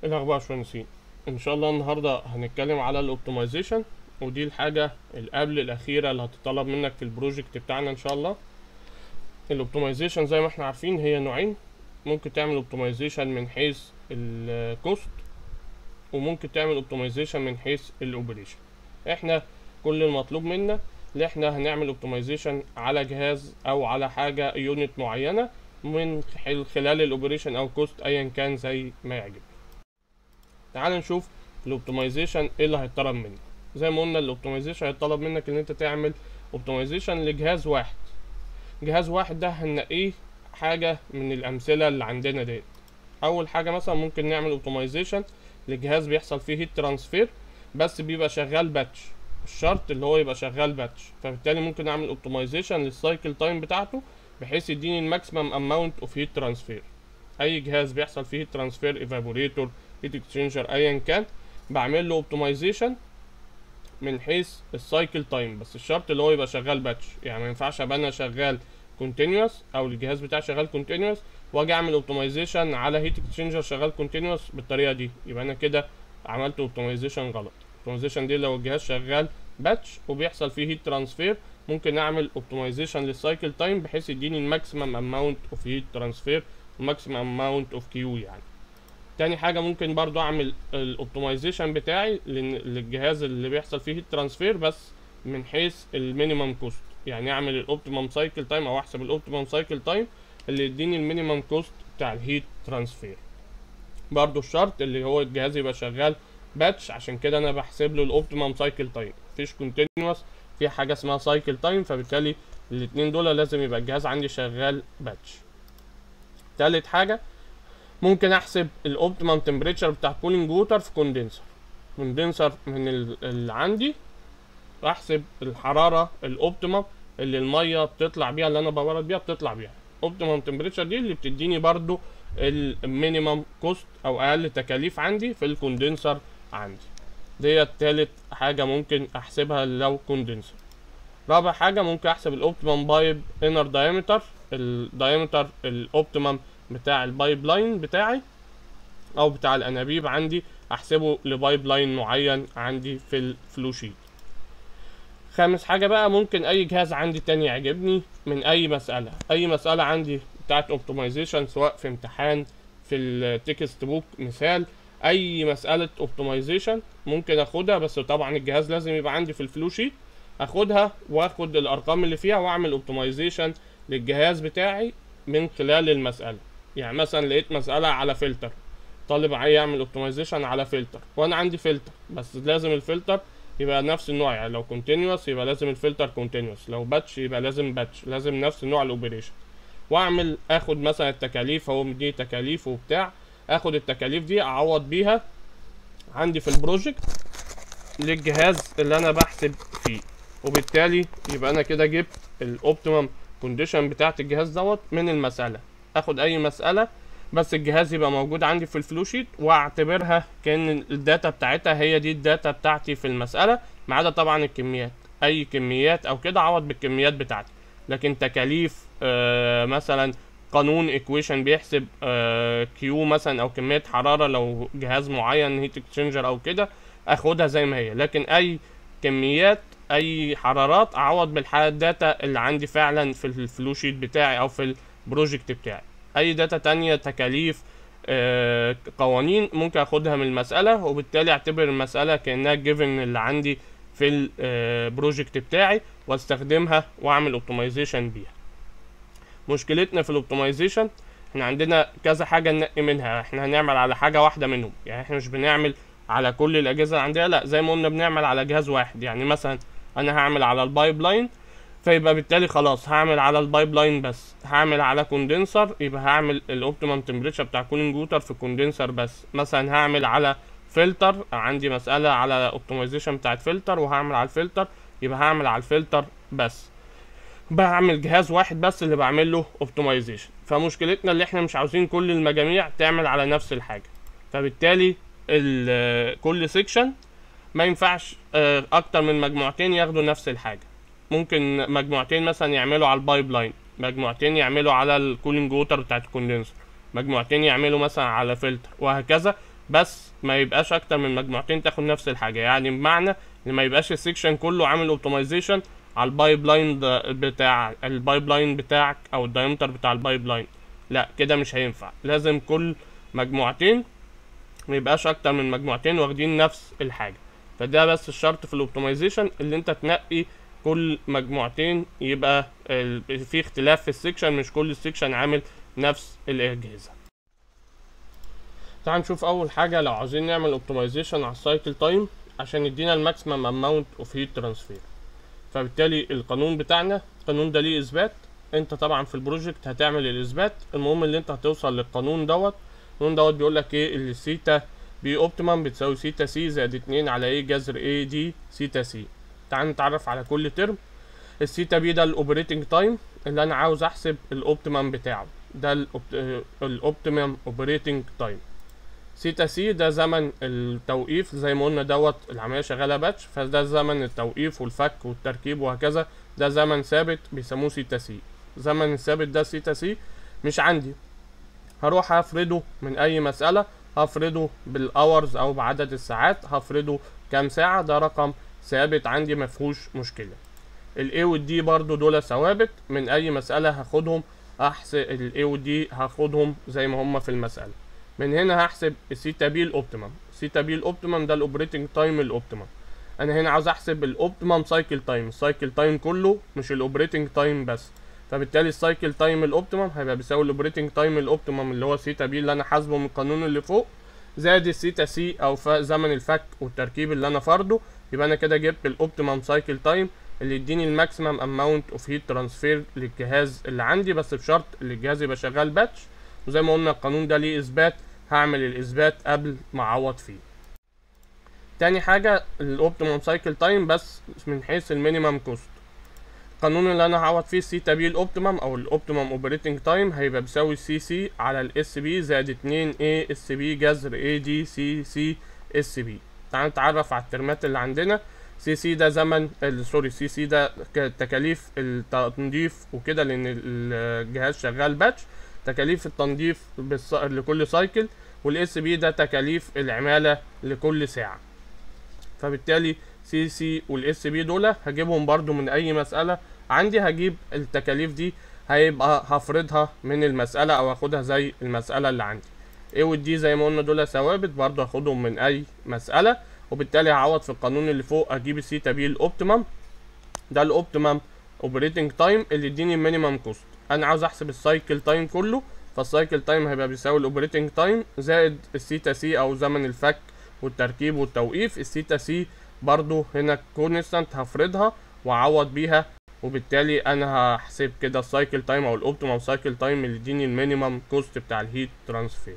الاخبار يا باشمهندسين ان شاء الله النهارده هنتكلم على الاوبتمايزيشن ودي الحاجه اللي قبل الاخيره اللي هتطلب منك في البروجكت بتاعنا ان شاء الله الاوبتمايزيشن زي ما احنا عارفين هي نوعين ممكن تعمل اوبتمايزيشن من حيث الكوست وممكن تعمل اوبتمايزيشن من حيث الاوبريشن احنا كل المطلوب منا ان احنا هنعمل اوبتمايزيشن على جهاز او على حاجه يونت معينه من خلال الاوبريشن او كوست ايا كان زي ما يعجبك تعال نشوف الاوبتمايزيشن ايه اللي هيطلب منك زي ما قلنا الاوبتمايزيشن هيطلب منك ان انت تعمل اوبتمايزيشن لجهاز واحد جهاز واحد ده هنلاقيه حاجه من الامثله اللي عندنا ديت اول حاجه مثلا ممكن نعمل اوبتمايزيشن لجهاز بيحصل فيه هيت ترانسفير بس بيبقى شغال باتش الشرط اللي هو يبقى شغال باتش فبالتالي ممكن اعمل اوبتمايزيشن للسايكل تايم بتاعته بحيث يديني الماكسيمم اماونت اوف هيت ترانسفير اي جهاز بيحصل فيه هيت ترانسفير ايفابوريتور هيت اكسشينجر ايا كان بعمل له اوبتمايزيشن من حيث السايكل تايم بس الشرط اللي هو يبقى شغال باتش يعني ما ينفعش ابقى انا شغال كونتينوس او الجهاز بتاعي شغال كونتينوس واجي اعمل اوبتمايزيشن على هيت اكسشينجر شغال كونتينوس بالطريقه دي يبقى انا كده عملت اوبتمايزيشن غلط اوبتمايزيشن دي لو الجهاز شغال باتش وبيحصل فيه هيت ترانسفير ممكن اعمل اوبتمايزيشن للسايكل تايم بحيث يديني الماكسيمم اماونت اوف هيت ترانسفير الماكسيمم اماونت اوف كيو يعني تاني حاجه ممكن برضو اعمل الاوبتمايزيشن بتاعي للجهاز اللي بيحصل فيه هيت ترانسفير بس من حيث المينيمم كوست يعني اعمل الاوبتيمم سايكل تايم او احسب الاوبتيمم سايكل تايم اللي يديني المينيمم كوست بتاع الهيت ترانسفير برضو الشرط اللي هو الجهاز يبقى شغال باتش عشان كده انا بحسب له الاوبتيمم سايكل تايم مفيش كونتينوس في حاجه اسمها سايكل تايم فبالتالي الاتنين دول لازم يبقى الجهاز عندي شغال باتش تالت حاجه ممكن احسب الاوبتيمم تمبريتشر بتاع كولينج ووتر في كوندنسر كوندنسر من اللي عندي احسب الحراره الاوبتيمم اللي الميه بتطلع بيها اللي انا ببرد بيها بتطلع بيها اوبتيمم تمبريتشر دي اللي بتديني برضو المينيمم كوست او اقل تكاليف عندي في الكوندنسر عندي ديت تالت حاجة ممكن احسبها لو كوندنسر رابع حاجة ممكن احسب الاوبتيمم بايب انر دايمتر الدايمتر الاوبتيمم بتاع البايب لاين بتاعي او بتاع الانابيب عندي احسبه لبايب لاين معين عندي في الفلو شيت خامس حاجة بقى ممكن أي جهاز عندي تاني يعجبني من أي مسألة أي مسألة عندي بتاعت اوبتمايزيشن سواء في امتحان في التكست بوك مثال أي مسألة اوبتمايزيشن ممكن أخدها بس طبعا الجهاز لازم يبقى عندي في الفلو شيت أخدها وآخد الأرقام اللي فيها وأعمل اوبتمايزيشن للجهاز بتاعي من خلال المسألة يعني مثلا لقيت مسألة على فلتر طالب عايز يعمل اوبتمايزيشن على فلتر وأنا عندي فلتر بس لازم الفلتر يبقى نفس النوع يعني لو كونتينوس يبقى لازم الفلتر كونتينوس لو باتش يبقى لازم باتش لازم نفس النوع الاوبريشن واعمل اخد مثلا التكاليف هو مديني تكاليف وبتاع اخد التكاليف دي اعوض بيها عندي في البروجكت للجهاز اللي انا بحسب فيه وبالتالي يبقى انا كده جبت الاوبتيمم كونديشن بتاعت الجهاز دوت من المساله اخد اي مساله بس الجهاز يبقى موجود عندي في الفلو شيت واعتبرها كان الداتا بتاعتها هي دي الداتا بتاعتي في المساله ما عدا طبعا الكميات اي كميات او كده اعوض بالكميات بتاعتي لكن تكاليف آه مثلا قانون ايكويشن بيحسب آه كيو مثلا او كميه حراره لو جهاز معين هيت اكسشينجر او كده اخدها زي ما هي لكن اي كميات اي حرارات اعوض بالحاله الداتا اللي عندي فعلا في الفلو شيت بتاعي او في البروجكت بتاعي اي داتا تانية تكاليف آه قوانين ممكن اخدها من المسألة وبالتالي اعتبر المسألة كأنها جيفن اللي عندي في البروجكت بتاعي واستخدمها واعمل اوبتمايزيشن بيها مشكلتنا في الاوبتمايزيشن احنا عندنا كذا حاجة ننقي منها احنا هنعمل على حاجة واحدة منهم يعني احنا مش بنعمل على كل الاجهزة اللي عندنا لا زي ما قلنا بنعمل على جهاز واحد يعني مثلا انا هعمل على البايب لاين فيبقى بالتالي خلاص هعمل على البايب لاين بس هعمل على كوندنسر يبقى هعمل الاوبتيمم تمبريتشر بتاع كولينج ووتر في كوندنسر بس مثلا هعمل على فلتر عندي مسألة على اوبتمايزيشن بتاعت فلتر وهعمل على الفلتر يبقى هعمل على الفلتر بس بعمل جهاز واحد بس اللي بعمل له اوبتمايزيشن فمشكلتنا اللي احنا مش عاوزين كل المجاميع تعمل على نفس الحاجة فبالتالي كل سيكشن ما ينفعش اكتر من مجموعتين ياخدوا نفس الحاجة ممكن مجموعتين مثلا يعملوا على البايب لاين مجموعتين يعملوا على الكولينج ووتر بتاعت الكوندنسر مجموعتين يعملوا مثلا على فلتر وهكذا بس ما يبقاش اكتر من مجموعتين تاخد نفس الحاجه يعني بمعنى ان ما يبقاش السكشن كله عامل اوبتمايزيشن على البايب لاين بتاع البايب لاين بتاعك او الدايمتر بتاع البايب لاين لا كده مش هينفع لازم كل مجموعتين ما يبقاش اكتر من مجموعتين واخدين نفس الحاجه فده بس الشرط في الاوبتمايزيشن اللي انت تنقي كل مجموعتين يبقى ال- في اختلاف في السكشن مش كل السكشن عامل نفس الاجهزه تعال نشوف اول حاجه لو عاوزين نعمل اوبتمايزيشن على السايكل تايم عشان يدينا الماكسيمم اماونت اوف هيت ترانسفير فبالتالي القانون بتاعنا القانون ده ليه اثبات انت طبعا في البروجكت هتعمل الاثبات المهم اللي انت هتوصل للقانون دوت القانون دوت بيقول لك ايه اللي سيتا بي اوبتيمم بتساوي سيتا سي زائد اتنين على ايه جذر ايه دي سيتا سي تعال نتعرف على كل ترم السيتا بي ده الاوبريتنج تايم اللي انا عاوز احسب الاوبتيمم بتاعه ده الاوبتيمم اوبريتنج تايم سيتا سي ده زمن التوقيف زي ما قلنا دوت العمليه شغاله باتش فده زمن التوقيف والفك والتركيب وهكذا ده زمن ثابت بيسموه سيتا سي زمن الثابت ده سيتا سي مش عندي هروح هفرده من اي مساله هفرده بالاورز او بعدد الساعات هفرده كام ساعه ده رقم ثابت عندي مفهوش مشكله الاي والدي برضو دول ثوابت من اي مساله هاخدهم احسب الاي والدي هاخدهم زي ما هما في المساله من هنا هحسب السيتا بي الاوبتيمم السيتا بي الاوبتيمم ده الاوبريتنج تايم الاوبتيمم انا هنا عاوز احسب الاوبتيمم سايكل تايم السايكل تايم كله مش الاوبريتنج تايم بس فبالتالي السايكل تايم الاوبتيمم هيبقى بيساوي الاوبريتنج تايم الاوبتيمم اللي هو سيتا بي اللي انا حاسبه من القانون اللي فوق زائد السيتا سي او ف- زمن الفك والتركيب اللي انا فرضه يبقى انا كده جبت الاوبتيمم سايكل تايم اللي يديني الماكسيمم اماونت اوف هيت ترانسفير للجهاز اللي عندي بس بشرط ان الجهاز يبقى شغال باتش وزي ما قلنا القانون ده ليه اثبات هعمل الاثبات قبل ما اعوض فيه تاني حاجة الاوبتيمم سايكل تايم بس من حيث المينيمم كوست القانون اللي انا هعوض فيه سيتا بي الاوبتيمم او الاوبتيمم اوبريتنج تايم هيبقى بيساوي سي سي على الاس بي زائد 2 اي اس بي جذر اي دي سي سي اس بي تعال نتعرف على الترمات اللي عندنا سي سي ده زمن ال- سوري سي سي ده ك- تكاليف التنظيف وكده لان الجهاز شغال باتش تكاليف التنظيف بالص... لكل سايكل والاس بي ده تكاليف العماله لكل ساعه فبالتالي سي سي والاس بي دول هجيبهم برضو من اي مساله عندي هجيب التكاليف دي هيبقى هفرضها من المساله او اخدها زي المساله اللي عندي A والدي زي ما قلنا دول ثوابت برضو هاخدهم من اي مساله وبالتالي هعوض في القانون اللي فوق اجيب السيتا بي الاوبتيمم ده الاوبتيمم اوبريتنج تايم اللي يديني المينيمم كوست انا عاوز احسب السايكل تايم كله فالسايكل تايم هيبقى بيساوي الاوبريتنج تايم زائد السيتا سي او زمن الفك والتركيب والتوقيف السيتا سي برضو هنا كونستانت هفرضها واعوض بيها وبالتالي انا هحسب كده السايكل تايم او الاوبتيمم سايكل تايم اللي يديني المينيمم كوست بتاع الهيت ترانسفير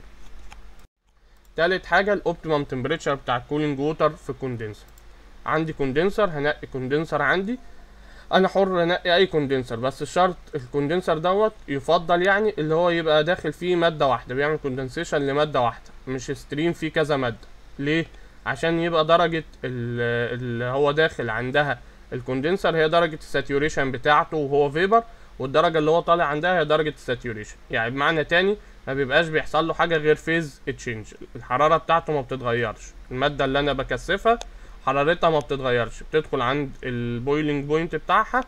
تالت حاجه الاوبتيمم تمبريتشر بتاع الكولينج ووتر في كوندنسر عندي كوندنسر هنقي كوندنسر عندي انا حر انقي اي كوندنسر بس الشرط الكوندنسر دوت يفضل يعني اللي هو يبقى داخل فيه ماده واحده بيعمل كوندنسيشن لماده واحده مش ستريم فيه كذا ماده ليه عشان يبقى درجه ال- اللي هو داخل عندها الكوندنسر هي درجه الساتيوريشن بتاعته وهو فيبر والدرجه اللي هو طالع عندها هي درجه الساتيوريشن يعني بمعنى تاني ما بيبقاش بيحصل له حاجه غير فيز تشينج الحراره بتاعته ما بتتغيرش الماده اللي انا بكثفها حرارتها ما بتتغيرش بتدخل عند البويلنج بوينت بتاعها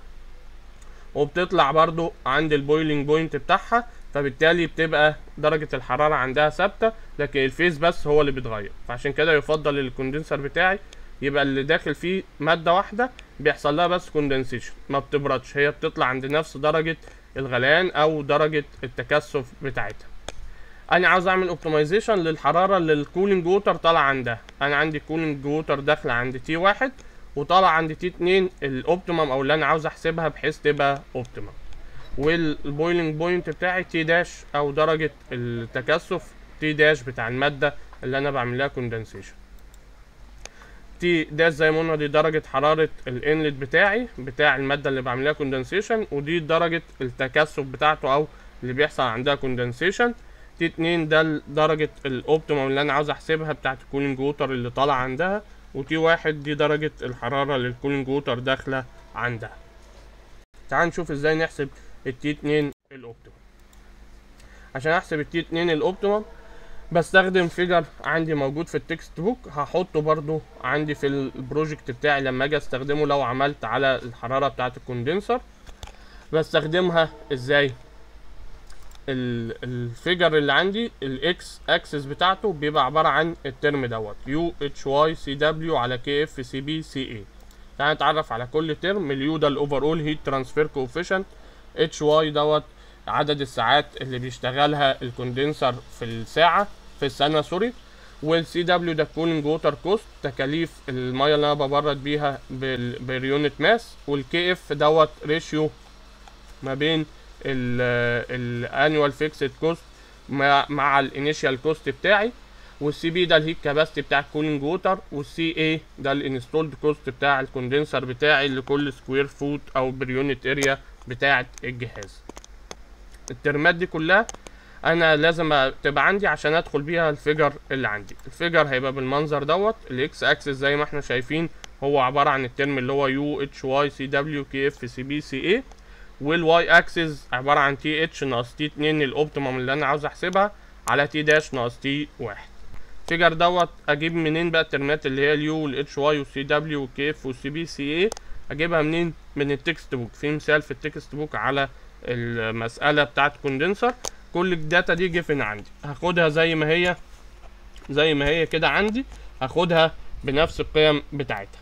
وبتطلع برضو عند البويلنج بوينت بتاعها فبالتالي بتبقى درجة الحرارة عندها ثابتة لكن الفيز بس هو اللي بيتغير فعشان كده يفضل الكوندنسر بتاعي يبقى اللي داخل فيه مادة واحدة بيحصل لها بس كوندنسيشن ما بتبردش هي بتطلع عند نفس درجة الغليان او درجة التكثف بتاعتها انا عاوز اعمل اوبتمايزيشن للحراره اللي الكولينج ووتر طالع عندها انا عندي كولينج ووتر داخله عند تي واحد وطالع عند تي اتنين الاوبتيمم او اللي انا عاوز احسبها بحيث تبقى اوبتيمم والبويلنج بوينت بتاعي تي داش او درجه التكثف تي داش بتاع الماده اللي انا بعمل لها كوندنسيشن تي داش زي ما قلنا دي درجه حراره الانلت بتاعي بتاع الماده اللي بعمل لها كوندنسيشن ودي درجه التكثف بتاعته او اللي بيحصل عندها كوندنسيشن تي اتنين ده درجة الاوبتيمم اللي انا عاوز احسبها بتاعت الكولينج ووتر اللي طالع عندها وتي واحد دي درجة الحرارة اللي الكولينج ووتر داخلة عندها تعال نشوف ازاي نحسب التي اتنين الاوبتيمم عشان احسب التي اتنين الاوبتيمم بستخدم فيجر عندي موجود في التكست بوك هحطه برضو عندي في البروجكت بتاعي لما اجي استخدمه لو عملت على الحرارة بتاعة الكوندنسر بستخدمها ازاي ال- الفيجر اللي عندي الاكس اكسس بتاعته بيبقى عبارة عن الترم دوت يو اتش واي سي دبليو على كي اف سي بي سي اي تعال نتعرف على كل ترم اليو ده الاوفر اول هيت ترانسفير كوفيشنت اتش واي دوت عدد الساعات اللي بيشتغلها الكوندنسر في الساعة في السنة سوري والسي دبليو ده كولينج ووتر كوست تكاليف المية اللي انا ببرد بيها بال- باليونت ماس والكي اف دوت ريشيو ما بين الانيوال فيكسد كوست مع مع الانيشال كوست بتاعي والسي بي ده الهيت كاباسيتي بتاع الكولينج ووتر والسي اي ده الانستولد كوست بتاع الكوندنسر بتاعي لكل سكوير فوت او بريونت اريا بتاعه الجهاز الترمات دي كلها انا لازم تبقى عندي عشان ادخل بيها الفيجر اللي عندي الفيجر هيبقى بالمنظر دوت الاكس اكسس زي ما احنا شايفين هو عباره عن الترم اللي هو يو اتش واي سي دبليو كي اف سي بي سي اي والواي اكسس عباره عن تي اتش ناقص تي 2 الاوبتيمم اللي انا عاوز احسبها على تي داش ناقص تي 1 الفيجر دوت اجيب منين بقى الترمات اللي هي اليو والاتش واي والسي دبليو والكي اف والسي بي سي اي اجيبها منين من التكست بوك في مثال في التكست بوك على المساله بتاعت كوندنسر كل الداتا دي جيفن عندي هاخدها زي ما هي زي ما هي كده عندي هاخدها بنفس القيم بتاعتها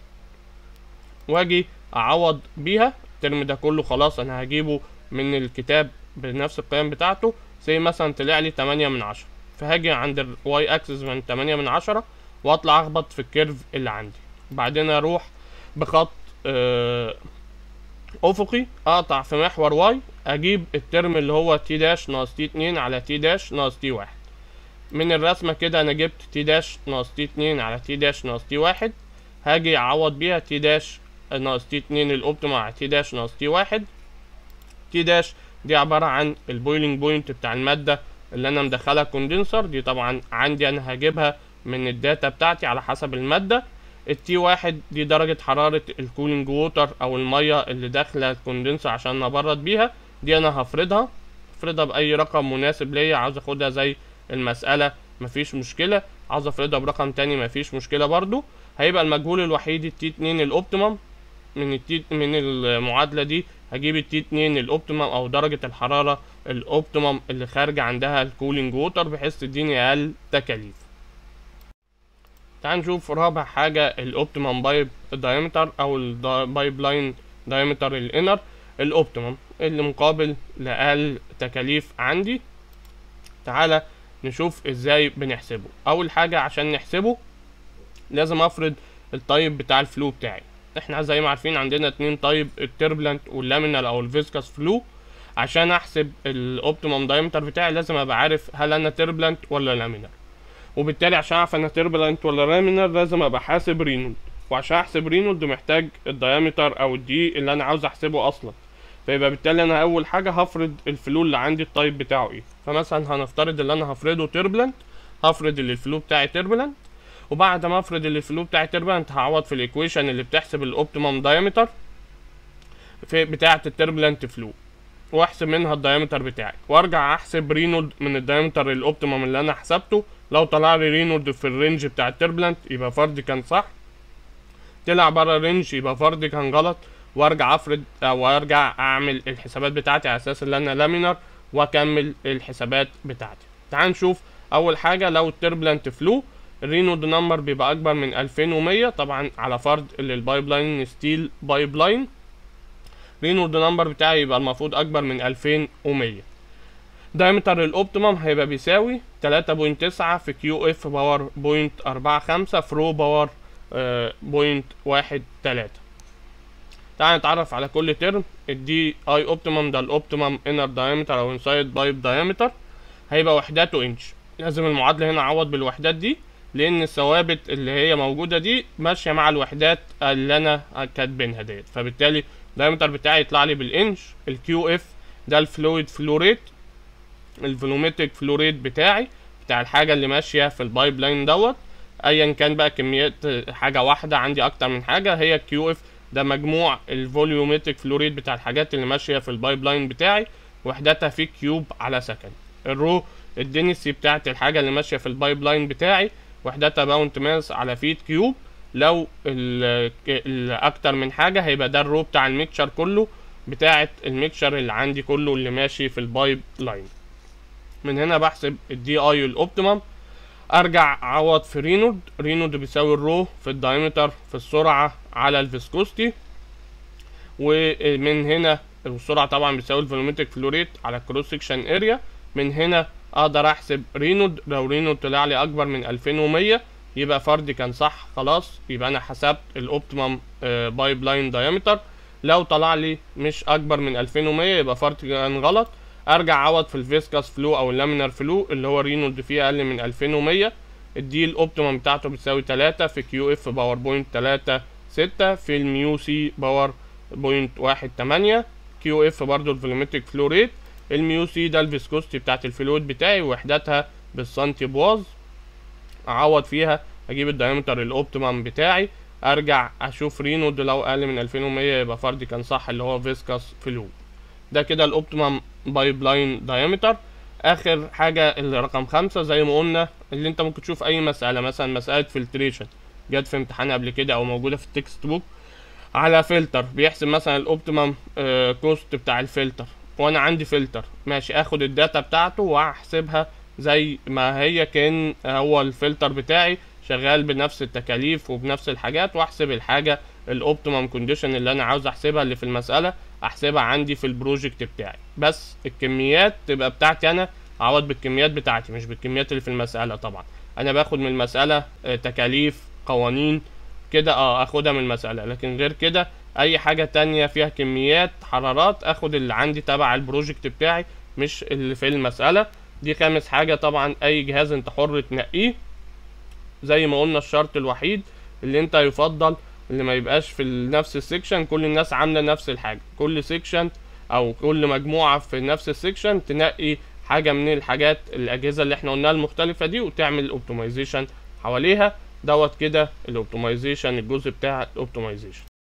واجي اعوض بيها الترم ده كله خلاص انا هجيبه من الكتاب بنفس القيم بتاعته زي مثلا طلع لي 8 من 10 فهاجي عند الواي اكسس من 8 من 10 واطلع اخبط في الكيرف اللي عندي بعدين اروح بخط آه افقي اقطع في محور واي اجيب الترم اللي هو تي داش ناقص تي 2 على تي داش ناقص تي 1 من الرسمه كده انا جبت تي داش ناقص تي 2 على تي داش ناقص تي 1 هاجي اعوض بيها تي داش ناقص تي 2 الاوبتيما على تي داش ناقص تي 1 تي داش دي عباره عن البويلنج بوينت بتاع الماده اللي انا مدخلها كوندنسر دي طبعا عندي انا هجيبها من الداتا بتاعتي على حسب الماده التي واحد دي درجة حرارة الكولينج ووتر أو المية اللي داخلة الكوندنسر عشان نبرد بيها دي أنا هفرضها هفرضها بأي رقم مناسب ليا عاوز أخدها زي المسألة مفيش مشكلة عاوز أفرضها برقم تاني مفيش مشكلة برضو هيبقى المجهول الوحيد التي اتنين الأوبتيمم من التي من المعادلة دي هجيب التي اتنين الأوبتيمم أو درجة الحرارة الأوبتيمم اللي خارجة عندها الكولينج ووتر بحيث تديني أقل تكاليف تعال نشوف رابع حاجة الاوبتيمم بايب دايمتر او البايب لاين دايمتر الانر الاوبتيمم اللي مقابل لأقل تكاليف عندي تعالى نشوف ازاي بنحسبه اول حاجة عشان نحسبه لازم افرض التايب بتاع الفلو بتاعي احنا زي ما عارفين عندنا اتنين تايب التربلنت واللامينال او الفيسكاس فلو عشان احسب الاوبتيمم دايمتر بتاعي لازم ابقى عارف هل انا تربلنت ولا لامينال وبالتالي عشان اعرف انا تربلنت ولا لامينال لازم ابقى حاسب رينولد وعشان احسب رينولد محتاج الدايمتر او الدي اللي انا عاوز احسبه اصلا فيبقى بالتالي انا اول حاجه هفرض الفلو اللي عندي التايب بتاعه ايه فمثلا هنفترض اللي انا هفرضه تربلنت هفرض اللي الفلو بتاعي تربلنت وبعد ما افرض اللي الفلو بتاعي تربلنت هعوض في الايكويشن اللي بتحسب الاوبتيمم دايمتر في بتاعه التربلنت فلو واحسب منها الدايمتر بتاعي وارجع احسب رينولد من الدايمتر الاوبتيمم اللي انا حسبته لو طلع لي رينولد في الرينج بتاع التربلنت يبقى فردي كان صح طلع بره الرينج يبقى فردي كان غلط وارجع افرض او ارجع اعمل الحسابات بتاعتي على اساس ان انا لامينر واكمل الحسابات بتاعتي تعال نشوف اول حاجه لو التربلنت فلو الرينولد نمبر بيبقى اكبر من 2100 طبعا على فرض اللي البايب لاين ستيل بايب لاين رينولد نمبر بتاعي يبقى المفروض اكبر من 2100 دايمتر الاوبتيمم هيبقى بيساوي 3.9 في كيو اف باور بوينت 45 فرو باور بوينت واحد تلاتة تعال نتعرف على كل ترم الدي اي اوبتيمم ده الاوبتيمم انر دايمتر او انسايد بايب دايمتر هيبقى وحداته انش لازم المعادلة هنا اعوض بالوحدات دي لان الثوابت اللي هي موجودة دي ماشية مع الوحدات اللي انا كاتبينها ديت فبالتالي الدايمتر بتاعي يطلع لي بالانش الكيو اف ده الفلويد فلو ريت الفلومتريك فلو ريت بتاعي بتاع الحاجه اللي ماشيه في البايب لاين دوت ايا كان بقى كميات حاجه واحده عندي اكتر من حاجه هي الكيو اف ده مجموع الفوليومتريك فلو ريت بتاع الحاجات اللي ماشيه في البايب لاين بتاعي وحدتها في كيوب على سكند الرو الدنسي بتاعت الحاجه اللي ماشيه في البايب لاين بتاعي وحدتها باونت ماس على فيت كيوب لو ال- ال- اكتر من حاجه هيبقى ده الرو بتاع الميكشر كله بتاعت الميكشر اللي عندي كله اللي ماشي في البايب لاين من هنا بحسب الدي اي والاوبتيمم ارجع اعوض في رينود رينود بيساوي الرو في الدايمتر في السرعه على الفيسكوستي ومن هنا السرعه طبعا بتساوي الفولومتريك فلو ريت على الكروس سكشن اريا من هنا اقدر احسب رينود لو رينود طلع لي اكبر من 2100 يبقى فردي كان صح خلاص يبقى انا حسبت الاوبتيمم بايب لاين دايمتر لو طلع لي مش اكبر من 2100 يبقى فردي كان غلط ارجع اعوض في الفيسكاس فلو او اللامينار فلو اللي هو رينولد فيه اقل من 2100 الدي الاوبتيمم بتاعته بتساوي 3 في كيو اف باور بوينت 3 6 في الميو سي باور بوينت 1 8 كيو اف برضو الفولومتريك فلو ريت الميو سي ده الفيسكوستي بتاعت الفلويد بتاعي وحدتها بالسنتي بواز اعوض فيها اجيب الدايمتر الاوبتيمم بتاعي ارجع اشوف رينود لو اقل من 2100 يبقى فردي كان صح اللي هو فيسكاس فلو ده كده الاوبتيمم بايب لاين دايمتر اخر حاجه الرقم خمسة زي ما قلنا اللي انت ممكن تشوف اي مساله مثلا مساله فلتريشن جت في امتحان قبل كده او موجوده في التكست بوك على فلتر بيحسب مثلا الاوبتيمم كوست بتاع الفلتر وانا عندي فلتر ماشي اخد الداتا بتاعته واحسبها زي ما هي كان هو الفلتر بتاعي شغال بنفس التكاليف وبنفس الحاجات واحسب الحاجه الاوبتيمم كونديشن اللي انا عاوز احسبها اللي في المساله احسبها عندي في البروجكت بتاعي بس الكميات تبقى بتاعتي انا اعوض بالكميات بتاعتي مش بالكميات اللي في المساله طبعا انا باخد من المساله آه، تكاليف قوانين كده اه اخدها من المساله لكن غير كده اي حاجه تانية فيها كميات حرارات اخد اللي عندي تبع البروجكت بتاعي مش اللي في المساله دي خامس حاجه طبعا اي جهاز انت حر تنقيه زي ما قلنا الشرط الوحيد اللي انت يفضل اللي ما يبقاش في ال- نفس السكشن كل الناس عامله نفس الحاجه كل سكشن او كل مجموعه في نفس السكشن تنقي حاجه من الحاجات الاجهزه اللي احنا قلناها المختلفه دي وتعمل اوبتمايزيشن حواليها دوت كده الاوبتمايزيشن الجزء بتاع الاوبتمايزيشن